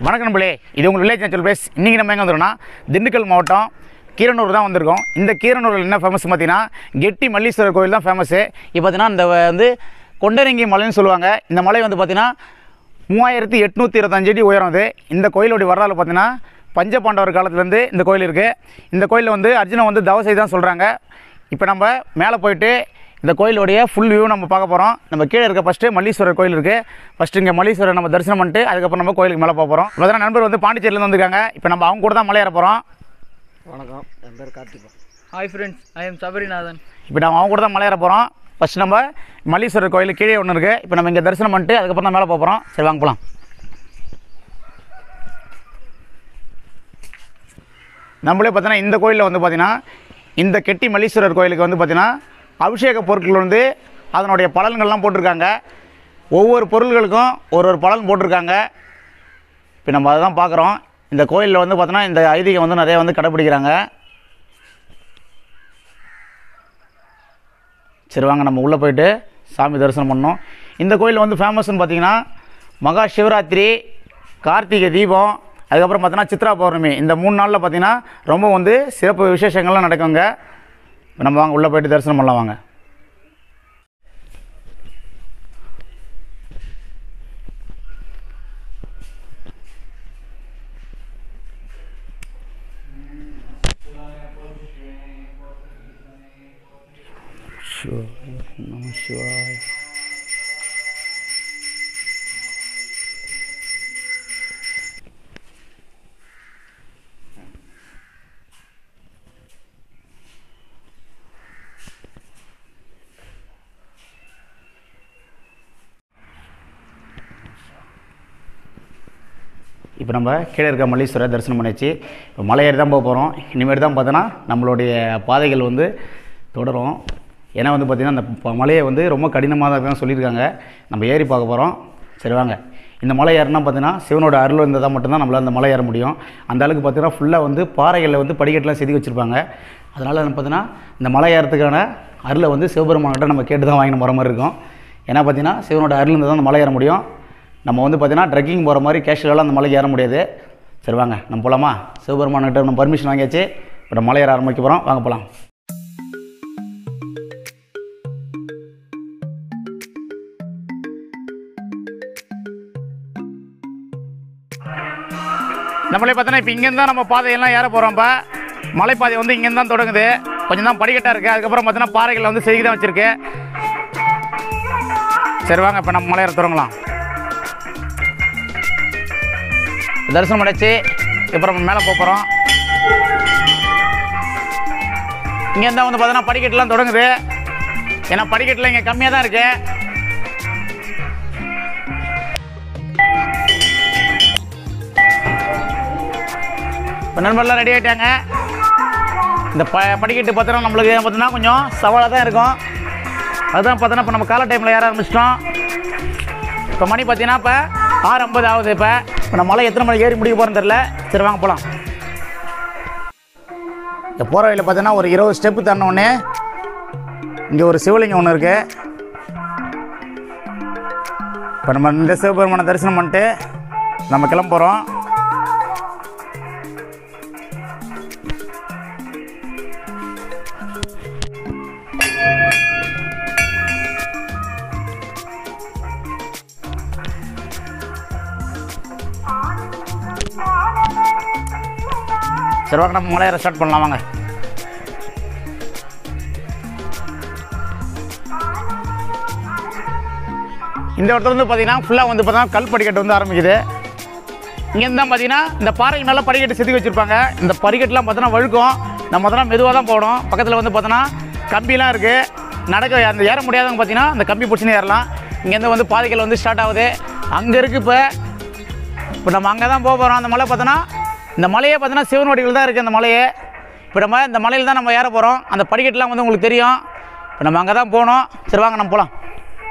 வணக்கம் நம்பளே இது உங்கள் வில்லேஜ் நேச்சுரல் பிளேஸ் இன்றைக்கி நம்ம எங்கே வந்துருக்கோம்னா திண்டுக்கல் மாவட்டம் கீரனூர் தான் வந்திருக்கோம் இந்த கீரனூரில் என்ன ஃபேமஸ் பார்த்தீங்கன்னா கெட்டி மல்லீஸ்வரர் கோயில் தான் ஃபேமஸு இப்போ பார்த்தீங்கன்னா இந்த வந்து கொண்டரங்கி மலைன்னு சொல்லுவாங்க இந்த மலை வந்து பார்த்தீங்கன்னா மூவாயிரத்தி எட்நூற்றி இருபத்தஞ்சு அடி உயரம் இது இந்த கோயிலுடைய வரலாறு பார்த்தீங்கன்னா பஞ்ச பாண்டவர் காலத்துலேருந்து இந்த கோயில் இருக்குது இந்த கோயிலில் வந்து அர்ஜுனன் வந்து தவசை தான் சொல்கிறாங்க இப்போ நம்ம மேலே போயிட்டு இந்த கோயிலுடைய ஃபுல் வியூ நம்ம பார்க்க போகிறோம் நம்ம கீழே இருக்க ஃபஸ்ட்டு மல்லீஸ்வரர் கோயில் இருக்குது ஃபஸ்ட்டு இங்கே மல்லீஸ்வரர் நம்ம தரிசனம் பண்ணிட்டு அதுக்கப்புறம் நம்ம கோயிலுக்கு மேலே போக போகிறோம் பார்த்தீங்கன்னா நண்பர் வந்து பாண்டிச்சேரியிலேருந்து வந்திருக்காங்க இப்போ நம்ம அவங்க கூட தான் மலை ஏற போகிறோம் வணக்கம் என் பேர் Karthika hi friends I am Sabarinathan இப்போ நம்ம அவங்க கூட தான் மலை ஏற போகிறோம் ஃபஸ்ட் நம்ம மல்லீஸ்வரர் கோயில் கீழே ஒன்று இருக்குது இப்போ நம்ம இங்கே தரிசனம் பண்ணிட்டு அதுக்கப்புறம் தான் மேலே போக போகிறோம் சரி வாங்க போகலாம் நம்மளே பார்த்தீங்கன்னா இந்த கோயிலில் வந்து பார்த்தீங்கன்னா இந்த கெட்டி மல்லீஸ்வரர் கோயிலுக்கு வந்து பார்த்தீங்கன்னா அபிஷேக பொருட்கள் வந்து அதனுடைய பலன்கள்லாம் போட்டிருக்காங்க ஒவ்வொரு பொருள்களுக்கும் ஒரு ஒரு பலன் போட்டிருக்காங்க இப்போ நம்ம அதை தான் பார்க்குறோம் இந்த கோயிலில் வந்து பார்த்தோன்னா இந்த ஐதீகம் வந்து நிறைய வந்து கடைப்பிடிக்கிறாங்க சரி வாங்க நம்ம உள்ளே போயிட்டு சாமி தரிசனம் பண்ணோம் இந்த கோயில் வந்து ஃபேமஸ்னு பார்த்தீங்கன்னா மகா சிவராத்திரி கார்த்திகை தீபம் அதுக்கப்புறம் பார்த்தீங்கன்னா சித்ரா பௌர்ணமி இந்த மூணு நாளில் பார்த்தீங்கன்னா ரொம்ப வந்து சிறப்பு விசேஷங்கள்லாம் நடக்குங்க இப்ப நம்ம வாங்க உள்ளே போயிட்டு தரிசனம் பண்ணலாம் வாங்க சிவாய நம சிவாய இப்போ நம்ம கீழே இருக்க மல்லீஸ்வரர் தரிசனம் பண்ணியாச்சு இப்போ மலை ஏறி தான் போக போகிறோம் இனிமேல் தான் பார்த்தோன்னா நம்மளுடைய பாதைகள் வந்து தொடரும் ஏன்னா வந்து பார்த்திங்கன்னா அந்த ப- மலையை வந்து ரொம்ப கடினமாக தான் சொல்லியிருக்காங்க நம்ம ஏறி பார்க்க போகிறோம் சரி வாங்க இந்த மலை ஏறினா பார்த்தீங்கன்னா சிவனோட அருள் இருந்தால் மட்டும்தான் நம்மளால் அந்த மலை ஏற முடியும் அந்த அளவுக்கு பார்த்தீங்கன்னா ஃபுல்லாக வந்து பாறைகளில் வந்து படிக்கட்டுலாம் செதுக்கி வச்சுருப்பாங்க அதனால் பார்த்தீங்கன்னா இந்த மலை ஏறத்துக்கான அருளை வந்து சிவபெருமான்கிட்ட நம்ம கேட்டு தான் வாங்கிட்டு போகிற மாதிரி இருக்கும் ஏன்னா பார்த்தீங்கன்னா சிவனோட அருள் இருந்தால் தான் அந்த மலை ஏற முடியும் நம்ம வந்து பார்த்தீங்கன்னா ட்ரெக்கிங் போகிற மாதிரி கேஷுவலாக அந்த மலைக்கு ஏற முடியாது சரி வாங்க நம்ம போகலாமா சிவபெருமான்கிட்ட நம்ம பர்மிஷன் வாங்கியாச்சு இப்போ நம்ம மலை ஏற ஆரம்பிக்க போகிறோம் வாங்க போகலாம் நம்மளே பார்த்தோன்னா இப்போ இங்கேருந்து தான் நம்ம பாதையெல்லாம் ஏற போகிறோம் இப்போ மலைப்பாதை வந்து இங்கேருந்து தான் தொடங்குது கொஞ்சம் தான் படிக்கட்டாக இருக்குது அதுக்கப்புறம் பார்த்தீங்கன்னா பாறைகள் வந்து செதுக்கி தான் வச்சுருக்கு சரி வாங்க இப்போ நம்ம மலை ஏற தொடங்கலாம் தரிசனம் அடைச்சு இப்போ நம்ம மேலே போக போகிறோம் இங்கேருந்து வந்து பார்த்தீங்கன்னா படிக்கட்டுலாம் தொடங்குது ஏன்னா படிக்கட்டில் இங்கே கம்மியாக தான் இருக்குது இப்போ நண்பர்லாம் ரெடி ஆகிட்டாங்க இந்த ப படிக்கட்டு பார்த்தோன்னா நம்மளுக்கு பார்த்தீங்கன்னா கொஞ்சம் சவாலாக தான் இருக்கும் அதுதான் பார்த்தோன்னா இப்போ நம்ம கால டைமில் ஏற ஆரம்பிச்சிட்டோம் இப்போ மணி பார்த்தீங்கன்னா இப்போ ஆறு ஐம்பது ஆகுது இப்போ இப்போ நம்ம மலை எத்தனை மணிக்கு ஏறி முடிக்க போகிறோன்னு தெரில சரி வாங்க போகலாம் இந்த போகிற வழியில் பார்த்தீங்கன்னா ஒரு இருபது ஸ்டெப்பு தரணுன்னே இங்கே ஒரு சிவலிங்கம் ஒன்று இருக்குது இப்போ நம்ம இந்த சிவபெருமானை தரிசனம் பண்ணிட்டு நம்ம கிளம்ப போகிறோம் சரி வாங்க நம்ம மலையேற ஸ்டார்ட் பண்ணலாம் வாங்க இந்த இடத்துல வந்து பார்த்தீங்கன்னா ஃபுல்லாக வந்து பார்த்தீங்கன்னா கல் படிக்கட்டு வந்து ஆரம்பிக்குது இங்கேருந்து தான் பார்த்தீங்கன்னா இந்த பாறைக்கு மேலே படிக்கட்டு செதுக்கி வச்சுருப்பாங்க இந்த படிக்கட்டுலாம் பார்த்தோன்னா வழுக்கும் நம்ம பார்த்தோன்னா மெதுவாக தான் போகணும் பக்கத்தில் வந்து பார்த்தோன்னா கம்பிலாம் இருக்குது நடக்க அந்த ஏற முடியாதவங்க பார்த்தீங்கன்னா அந்த கம்பி பிடிச்சினே ஏறலாம் இங்கேருந்து வந்து பாதைகள் வந்து ஸ்டார்ட் ஆகுது அங்கே இருக்குது இப்போ இப்போ நம்ம அங்கே தான் போக போகிறோம் அந்த மலை பார்த்தோன்னா இந்த மலையே பார்த்தோன்னா சிவனோடிகள் தான் இருக்குது அந்த மலையே இப்போ நம்ம இந்த மலையில் தான் நம்ம ஏற போகிறோம் அந்த படிக்கட்டுலாம் வந்து உங்களுக்கு தெரியும் இப்போ நம்ம அங்கே தான் போகணும் சரி வாங்க நம்ம போகலாம்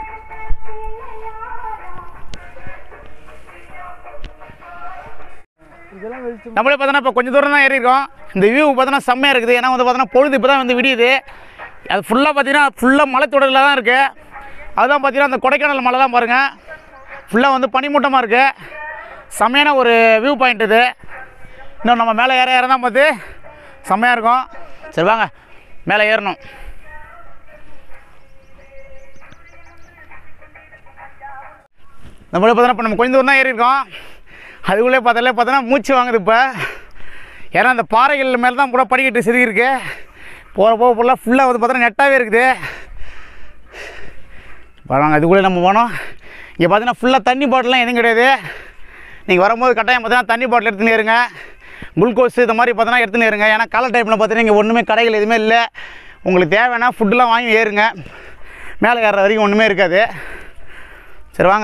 நம்மளே பார்த்தோன்னா இப்போ கொஞ்சம் தூரம் தான் ஏறி இருக்கோம் இந்த வியூ பார்த்தோன்னா செம்மையாக இருக்குது ஏன்னா வந்து பார்த்தோன்னா பொழுது இப்போ தான் வந்து விடியுது அது ஃபுல்லாக பார்த்தீங்கன்னா ஃபுல்லாக மலைத்தொடரில் தான் இருக்குது அதுதான் பார்த்தீங்கன்னா அந்த கொடைக்கானல் மலை தான் பாருங்கள் ஃபுல்லாக வந்து பனிமூட்டமாக இருக்குது செம்மையான ஒரு வியூ பாயிண்ட் இது இன்னும் நம்ம மேலே ஏற ஏற தான் பார்த்து செம்மையாக இருக்கும் சரி வாங்க மேலே ஏறணும் நம்மளே பார்த்தோன்னா இப்போ நம்ம கொஞ்சம் தூரம் தான் ஏறி இருக்கோம் அதுக்குள்ளே பார்த்தாலே பார்த்தோன்னா மூச்சு வாங்குது இப்போ ஏன்னா அந்த பாறைகள் மேலே தான் கூட படிக்கட்டு செதுக்கி இருக்கு போகிற போக ஃபுல்லாக ஃபுல்லாக வந்து பார்த்தோன்னா நெட்டாகவே இருக்குது பாருங்க அதுக்குள்ளே நம்ம போனோம் இங்கே பார்த்தீங்கன்னா ஃபுல்லாக தண்ணி பாட்டிலாம் எதுவும் கிடையாது நீங்கள் வரும்போது கட்டாயம் பார்த்தீங்கன்னா தண்ணி பாட்டில் எடுத்துன்னு இருங்க குளுக்கோஸ் இந்த மாதிரி பார்த்தீங்கன்னா எடுத்துன்னு இருங்க ஏன்னா காலை டைமில் பார்த்தீங்கன்னா இங்கே ஒன்றுமே கடைகள் எதுவுமே இல்லை உங்களுக்கு தேவைன்னா ஃபுட்டுலாம் வாங்கி ஏறுங்க மேலே ஏறுற வரைக்கும் ஒன்றுமே இருக்காது சரி வாங்க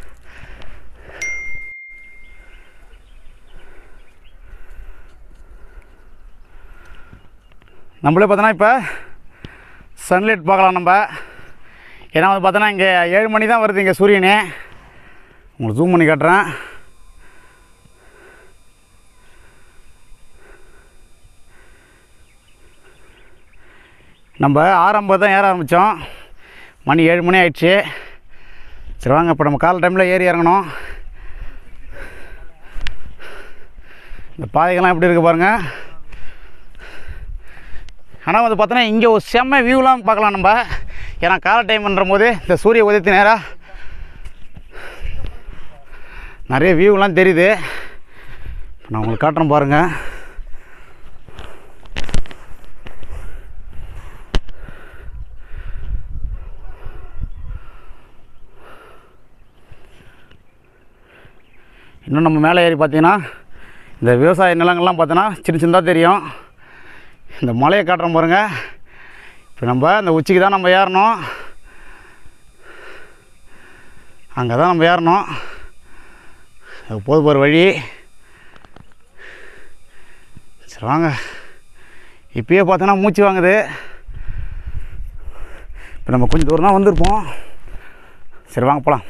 நம்மளே பார்த்தோன்னா இப்போ சன்லைட் பார்க்கலாம் நம்ம ஏன்னா வந்து பார்த்தோன்னா இங்கே ஏழு மணி தான் வருது இங்கே சூரியனே உங்களுக்கு ஜூம் பண்ணி காட்டுறேன் நம்ம ஆரம்பம் தான் ஏற ஆரம்பித்தோம் மணி ஏழு மணி ஆயிடுச்சு சரி வாங்க இப்போ நம்ம காலை டைமில் ஏறி இறங்கணும் இந்த பாதைகள்லாம் எப்படி இருக்குது பாருங்கள் ஆனால் வந்து பார்த்தோன்னா இங்கே ஒரு செம்ம வியூலாம் பார்க்கலாம் நம்ம ஏன்னா காலை டைம்ன்ற போது இந்த சூரிய உதயத்து நேராக நிறைய வியூலாம் தெரியுது இப்ப நான் உங்களுக்கு காட்டுறேன் பாருங்கள் இன்னும் நம்ம மேலே ஏறி பார்த்தீங்கன்னா இந்த விவசாய நிலங்கள்லாம் பார்த்தோன்னா சின்ன சின்னதாக தெரியும் இந்த மலையை காட்டுறோம் பாருங்க இப்போ நம்ம இந்த உச்சிக்கு தான் நம்ம ஏறணும் அங்கே தான் நம்ம ஏறணும் அது போது போகிற வழி சரி வாங்க இப்பயே பார்த்தோன்னா மூச்சு வாங்குது இப்போ நம்ம கொஞ்சம் தூரம் தான் வந்திருப்போம் சரி வாங்க போகலாம்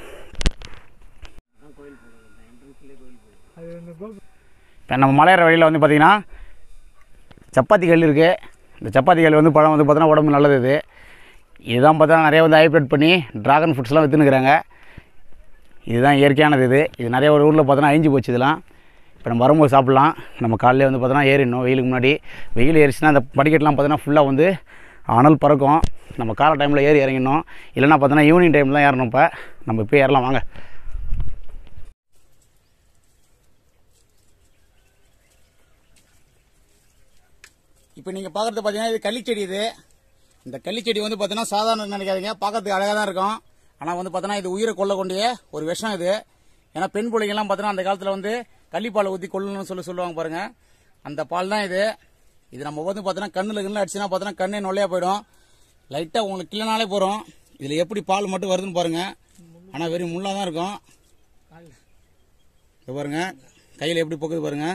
இப்போ நம்ம மலையேற வழியில் வந்து பார்த்திங்கன்னா சப்பாத்தி கல் இருக்குது இந்த சப்பாத்தி கல் வந்து பழம் வந்து பார்த்தோன்னா உடம்பு நல்லது இது இதுதான் பார்த்தா நிறைய வந்து ஹைப்ரிட் பண்ணி ட்ராகன் ஃப்ரூட்ஸ்லாம் விற்றுனுக்குறாங்க இதுதான் இயற்கையானது இது இது நிறைய ஒரு ஊரில் பார்த்தோன்னா அழிஞ்சு போச்சு இதெல்லாம் இப்போ நம்ம வரும்போது சாப்பிட்லாம் நம்ம காலையில வந்து பார்த்தோன்னா ஏறிடணும் வெயிலுக்கு முன்னாடி வெயில் ஏறிச்சுன்னா அந்த படிக்கட்டுலாம் பார்த்தோன்னா ஃபுல்லாக வந்து அனல் பறக்கும் நம்ம காலை டைமில் ஏறி இறங்கிடணும் இல்லைன்னா பார்த்தோன்னா ஈவினிங் டைமில் தான் ஏறணும் இப்போ நம்ம இப்போ ஏறலாம் வாங்க இப்போ நீங்கள் பார்க்குறது பார்த்தீங்கன்னா இது கள்ளிச்செடி இது இந்த கள்ளிச்செடி வந்து பார்த்தீங்கன்னா சாதாரண நினைக்காதீங்க பார்க்கறதுக்கு அழகாக தான் இருக்கும் ஆனால் வந்து பார்த்தீங்கன்னா இது உயிரை கொல்லக்கூடிய ஒரு விஷம் இது ஏன்னா பெண் பிள்ளைங்கள்லாம் பார்த்தீங்கன்னா அந்த காலத்தில் வந்து கள்ளிப்பாலை ஊற்றி கொல்லணும்னு சொல்லி சொல்லுவாங்க பாருங்க அந்த பால் தான் இது இது நம்ம வந்து பார்த்தீங்கன்னா கண்ணில் கண்ணில் அடிச்சுன்னா பார்த்தீங்கன்னா கண்ணே நொல்லையா போயிடும் லைட்டாக உங்களுக்கு கிள்ளனாலே போகிறோம் இதில் எப்படி பால் மட்டும் வருதுன்னு பாருங்க ஆனால் வெறும் முள்ளாக தான் இருக்கும் இது பாருங்க கையில் எப்படி போக்குது பாருங்க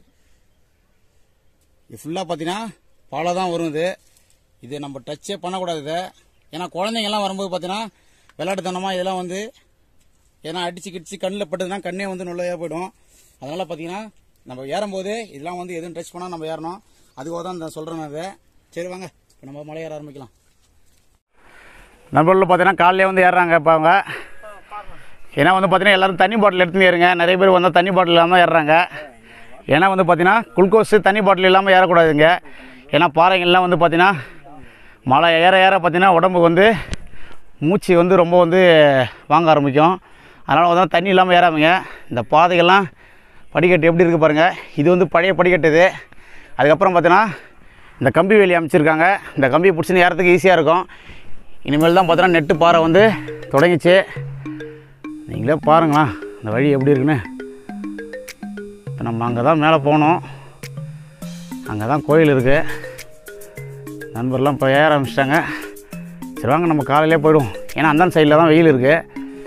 இது ஃபுல்லாக பார்த்தீங்கன்னா பாலாக தான் வரும் இது இது நம்ம டச்சே பண்ணக்கூடாது இதை ஏன்னா குழந்தைங்கள்லாம் வரும்போது பார்த்தீங்கன்னா விளையாட்டுத்தனமாக இதெல்லாம் வந்து ஏன்னா அடிச்சு கிடிச்சு கண்ணில் பட்டதுன்னா கண்ணே வந்து நுழையா போயிடும் அதனால் பார்த்தீங்கன்னா நம்ம ஏறும்போது இதெல்லாம் வந்து எதுவும் டச் பண்ணால் நம்ம ஏறணும் அதுக்காக தான் நான் சொல்கிறேன் நான் அதை சரி வாங்க இப்போ நம்ம மலை ஏற ஆரம்பிக்கலாம் நண்பர்கள் பார்த்தீங்கன்னா காலையிலே வந்து ஏறுறாங்க இப்போ அவங்க ஏன்னா வந்து பார்த்தீங்கன்னா எல்லாரும் தண்ணி பாட்டில் எடுத்துன்னு ஏறுங்க நிறைய பேர் வந்தால் தண்ணி பாட்டில் இல்லாமல் ஏறுறாங்க ஏன்னா வந்து பார்த்தீங்கன்னா குளுக்கோஸு தண்ணி பாட்டில் இல்லாமல் ஏறக்கூடாதுங்க ஏன்னா பாறைகள்லாம் வந்து பார்த்தீங்கன்னா மழை ஏற ஏற பார்த்தீங்கன்னா உடம்பு வந்து மூச்சு வந்து ரொம்ப வந்து வாங்க ஆரம்பிக்கும் அதனால் வந்து தண்ணி இல்லாமல் ஏறாமங்க இந்த பாதைகள்லாம் படிக்கட்டு எப்படி இருக்குது பாருங்கள் இது வந்து பழைய படிக்கட்டு இது அதுக்கப்புறம் பார்த்தீங்கன்னா இந்த கம்பி வேலி அமைச்சிருக்காங்க இந்த கம்பியை பிடிச்சின்னு ஏறதுக்கு ஈஸியாக இருக்கும் இனிமேல் தான் பார்த்தீங்கன்னா நெட்டு பாறை வந்து தொடங்கிச்சு நீங்களே பாருங்களேன் இந்த வழி எப்படி இருக்குன்னு இப்போ நம்ம அங்கே தான் மேலே போகணும் அங்கே தான் கோயில் இருக்குது நண்பர்லாம் இப்போ ஏற ஆரம்பிச்சிட்டாங்க சரி வாங்க நம்ம காலையிலே போயிடுவோம் ஏன்னா அந்த சைடில் தான் வெயில் இருக்குது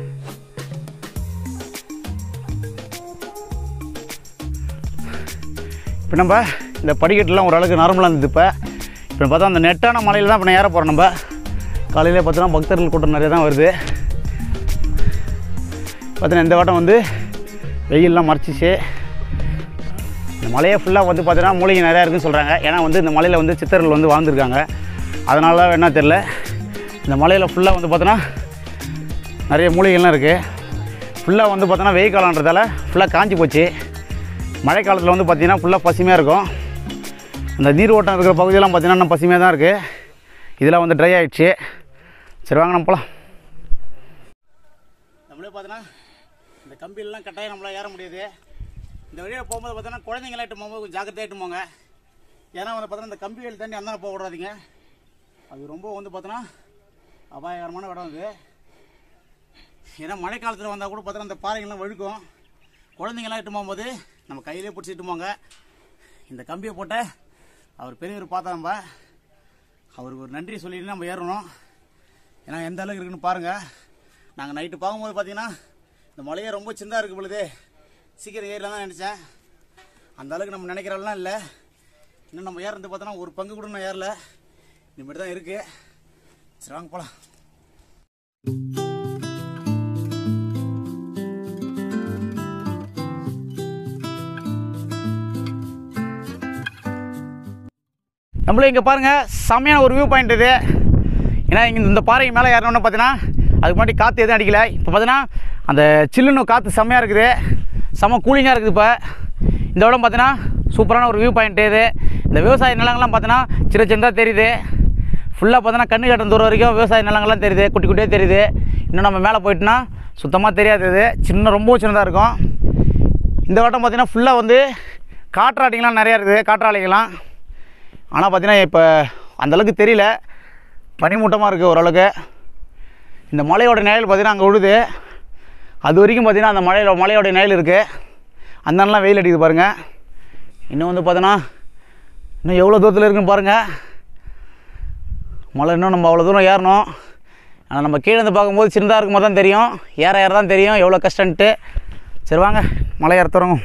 இப்போ நம்ம இந்த படிக்கட்டுலாம் ஓரளவுக்கு நார்மலாக இருந்தது இப்போ இப்போ பார்த்தா அந்த நெட்டான மலையில் தான் இப்போ நான் ஏற போகிறோம் நம்ம காலையிலே பார்த்தோன்னா பக்தர்கள் கூட்டம் நிறைய தான் வருது பார்த்தீங்கன்னா இந்த வட்டம் வந்து வெயில்லாம் மறைச்சிச்சு இந்த மலையே ஃபுல்லாக வந்து பார்த்தீங்கன்னா மூலிகை நிறையா இருக்குன்னு சொல்கிறாங்க ஏன்னா வந்து இந்த மலையில் வந்து சித்தர்கள் வந்து வாழ்ந்துருக்காங்க அதனால தான் என்ன தெரில இந்த மலையில் ஃபுல்லாக வந்து பார்த்தோன்னா நிறைய மூலிகைலாம் இருக்குது ஃபுல்லாக வந்து பார்த்தோன்னா வெயில் காலன்றதால ஃபுல்லாக காஞ்சி போச்சு மழை காலத்தில் வந்து பார்த்திங்கன்னா ஃபுல்லாக பசுமையாக இருக்கும் அந்த நீர் ஓட்டம் இருக்கிற பகுதியெல்லாம் பார்த்திங்கன்னா இன்னும் பசுமையாக தான் இருக்குது இதெல்லாம் வந்து ட்ரை ஆகிடுச்சு சரி வாங்க நம்ம போகலாம் நம்மளே பார்த்தோன்னா இந்த கம்பியெல்லாம் கட்டாயம் நம்மளால் ஏற முடியாது இந்த வழியில் போகும்போது பார்த்தோன்னா குழந்தைங்களாம் இட்டு போகும்போது கொஞ்சம் ஜாக்கிரதையாக இட்டு போங்க ஏன்னா வந்து பார்த்தோன்னா இந்த கம்பிகள் தாண்டி அந்த போக விடாதீங்க அது ரொம்ப வந்து பார்த்தோன்னா அபாயகரமான இடம் அது ஏன்னா மழை காலத்தில் வந்தால் கூட பார்த்தோன்னா இந்த பாறைகள்லாம் வழுக்கும் குழந்தைங்களாம் இட்டு போகும்போது நம்ம கையிலே பிடிச்சி இட்டு போங்க இந்த கம்பியை போட்ட அவர் பெரியவர் பார்த்தா நம்ம அவருக்கு ஒரு நன்றி சொல்லிட்டு நம்ம ஏறணும் ஏன்னா எந்த அளவுக்கு இருக்குன்னு பாருங்கள் நாங்கள் நைட்டு பார்க்கும்போது பார்த்தீங்கன்னா இந்த மலையே ரொம்ப சின்னதாக இருக்குது பொழுது சீக்கிரம் ஏறலாம் தான் நினச்சேன் அந்த அளவுக்கு நம்ம நினைக்கிறவெல்லாம் இல்லை இன்னும் நம்ம ஏறது பார்த்தோன்னா ஒரு பங்கு கூட நான் ஏறல இனிமேட்டு தான் இருக்குது சரி வாங்க போகலாம் நம்மளும் இங்கே பாருங்கள் செம்மையான ஒரு வியூ பாயிண்ட் இது ஏன்னா இங்கே இந்த பாறைக்கு மேலே ஏறணும்னு பார்த்தீங்கன்னா அதுக்கு முன்னாடி காற்று எதுவும் அடிக்கல இப்போ பார்த்தீங்கன்னா அந்த சில்லுன்னு காற்று செம்மையாக இருக்குது செம்ம கூலிங்காக இருக்குது இப்போ இந்த இடம் பார்த்தீங்கன்னா சூப்பரான ஒரு வியூ பாயிண்ட் இது இந்த விவசாய நிலங்கள்லாம் பார்த்தீங்கன்னா சின்ன சின்னதாக தெரியுது ஃபுல்லாக பார்த்தீங்கன்னா கண்ணு கட்டம் தூரம் வரைக்கும் விவசாய நிலங்கள்லாம் தெரியுது குட்டி குட்டியாக தெரியுது இன்னும் நம்ம மேலே போயிட்டோன்னா சுத்தமாக தெரியாது இது சின்ன ரொம்ப சின்னதாக இருக்கும் இந்த வட்டம் பார்த்தீங்கன்னா ஃபுல்லாக வந்து காற்றாடிங்களாம் நிறையா இருக்குது காற்றாலைகள்லாம் ஆனால் பார்த்தீங்கன்னா இப்போ அந்தளவுக்கு தெரியல பனிமூட்டமாக இருக்குது ஓரளவுக்கு இந்த மலையோட நிழல் பார்த்தீங்கன்னா அங்கே விழுது அது வரைக்கும் பார்த்தீங்கன்னா அந்த மலையில மலையோட நிழல் இருக்குது அந்தலாம் வெயில் அடிக்குது பாருங்கள் இன்னும் வந்து பார்த்தீங்கன்னா இன்னும் எவ்வளோ தூரத்தில் இருக்குன்னு பாருங்கள் மலை இன்னும் நம்ம அவ்வளோ தூரம் ஏறணும் ஆனால் நம்ம கீழே இருந்து பார்க்கும்போது சின்னதாக இருக்கும் போது தான் தெரியும் ஏற ஏற தான் தெரியும் எவ்வளோ கஷ்டன்ட்டு சரி வாங்க மலை ஏற தொடங்கும்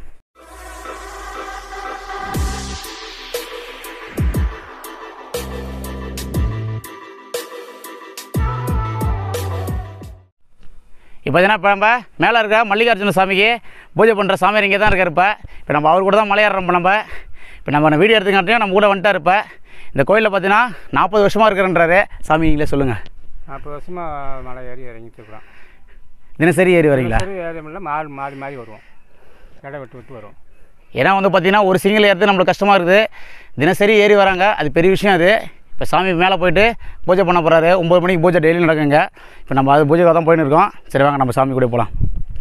இப்போ பார்த்தீங்கன்னா இப்போ நம்ம மேலே இருக்க மல்லிகார்ஜுன சாமிக்கு பூஜை பண்ணுற சாமி இங்கே தான் இருக்கார் இப்போ இப்போ நம்ம அவர் கூட தான் மலையேறோம் இப்போ நம்ம இப்போ நம்ம வீடியோ எடுத்துக்காட்டியும் நம்ம கூட வந்துட்டார் இப்போ இந்த கோயிலில் பார்த்தீங்கன்னா நாற்பது வருஷமாக இருக்கிறன்றாரு சாமி நீங்களே சொல்லுங்கள் நாற்பது வருஷமாக மலை ஏறி இறங்கிட்டு இருக்கிறோம் தினசரி ஏறி வரீங்களா சரி ஏறி முடியல மாறி மாறி மாறி வருவோம் இடை விட்டு விட்டு வரும் ஏன்னா வந்து பார்த்தீங்கன்னா ஒரு சிங்கிள் ஏறது நம்மளுக்கு கஷ்டமாக இருக்குது தினசரி ஏறி வராங்க அது பெரிய விஷயம் அது இப்போ சாமி மேலே போயிட்டு பூஜை பண்ண போகிறாரு ஒம்பது மணிக்கு பூஜை டெய்லி நடக்குங்க இப்போ நம்ம அது பூஜைக்காக தான் போயின்னு இருக்கோம் சரி வாங்க நம்ம சாமி கூட போகலாம்